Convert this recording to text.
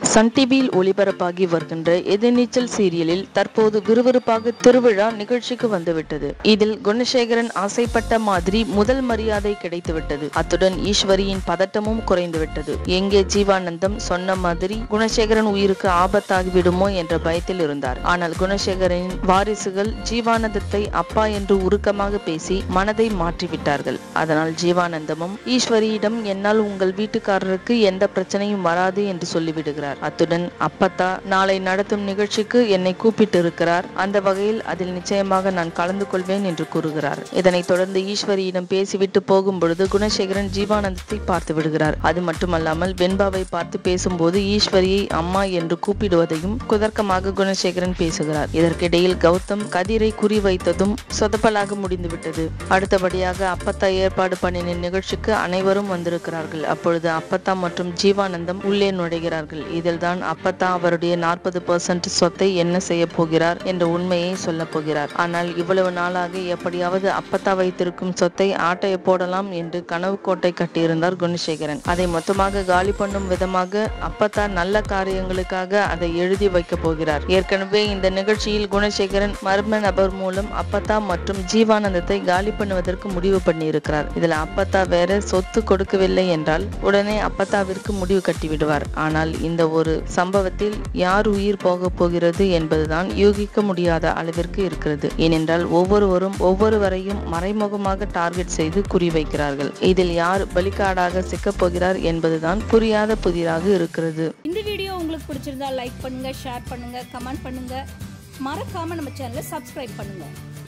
Sun டிவியில் ஒளிபரப்பாகி வருகின்ற எதிர்நீச்சல் சீரியலில் தற்போது விறுவிறுப்பாக திருவிழா நிகழ்ச்சிக்கு வந்துவிட்டது இதில் குணசேகரன் ஆசைப்பட்ட மாதிரி முதல் மரியாதை கிடைத்துவிட்டது அத்துடன் ஈஸ்வரியின் பதட்டமும் குறைந்துவிட்டது எங்கே ஜீவானந்தம் சொன்ன மாதிரி குணசேகரன் உயிருக்கு ஆபத்தாகிவிடுமோ என்ற பயத்தில் இருந்தார் ஆனால் குணசேகரனின் வாரிசுகள் ஜீவானந்தத்தை அப்பா என்று உருக்கமாக பேசி மனதை மாற்றிவிட்டார்கள் அதனால் ஜீவானந்தமும் ஈஸ்வரியிடம் என்னால் உங்கள் வீட்டுக்காரருக்கு எந்த பிரச்சனையும் வராது என்று சொல்லிவிடுகிறார் அத்துடன் அப்பத்தா நாளை நடத்தும் நிகழ்ச்சிக்கு என்னை கூப்பிட்டு இருக்கிறார் அந்த வகையில் அதில் நிச்சயமாக நான் கலந்து கொள்வேன் என்று கூறுகிறார் இதனைத் தொடர்ந்து ஈஸ்வரியிடம் பேசிவிட்டு போகும் பொழுது குணசேகரன் ஜீவானந்தத்தை பார்த்து விடுகிறார் அது மட்டுமல்லாமல் வெண்பாவை பார்த்து பேசும்போது ஈஸ்வரியை அம்மா என்று கூப்பிடுவதையும் குதர்க்கமாக குணசேகரன் பேசுகிறார் இதற்கிடையில் கௌதம் கதிரை குறிவைத்ததும் சொதப்பலாக முடிந்துவிட்டது அடுத்தபடியாக அப்பத்தா ஏற்பாடு பண்ணின நிகழ்ச்சிக்கு அனைவரும் வந்திருக்கிறார்கள் அப்பொழுது அப்பத்தா மற்றும் ஜீவானந்தம் உள்ளே நுழைகிறார்கள் இதில்தான் அப்பத்தா அவருடைய நாற்பது பெர்சன்ட் சொத்தை என்ன செய்ய போகிறார் என்ற உண்மையை சொல்ல போகிறார் ஆனால் இவ்வளவு நாளாக எப்படியாவது அப்பத்தா வைத்திருக்கும் சொத்தை ஆட்டைய போடலாம் என்று கனவு கோட்டை கட்டியிருந்தார் குணசேகரன் அதை மொத்தமாக காலி பண்ணும் விதமாக அப்பத்தா நல்ல காரியங்களுக்காக அதை எழுதி வைக்க போகிறார் ஏற்கனவே இந்த நிகழ்ச்சியில் குணசேகரன் மர்ம நபர் மூலம் அப்பத்தா மற்றும் ஜீவானந்தத்தை காலி பண்ணுவதற்கு முடிவு பண்ணியிருக்கிறார் இதுல அப்பத்தா வேற சொத்து கொடுக்கவில்லை என்றால் உடனே அப்பத்தாவிற்கு முடிவு கட்டிவிடுவார் ஆனால் இந்த ஒரு சம்பவத்தில் யார் உயிர் போக போகிறது என்பதுதான் யூகிக்க முடியாத அளவிற்கு இருக்கிறது ஏனென்றால் ஒவ்வொருவரும் ஒவ்வொருவரையும் மறைமுகமாக டார்கெட் செய்து குறிவைக்கிறார்கள் இதில் யார் பலிகாடாக சிக்கப் போகிறார் என்பதுதான் புரியாத புதிராக இருக்கிறது இந்த வீடியோ உங்களுக்கு பிடிச்சிருந்தா லைக் பண்ணுங்க ஷேர் பண்ணுங்க கமெண்ட் பண்ணுங்க மறக்காம நம்ம சேனலை சப்ஸ்கிரைப் பண்ணுங்க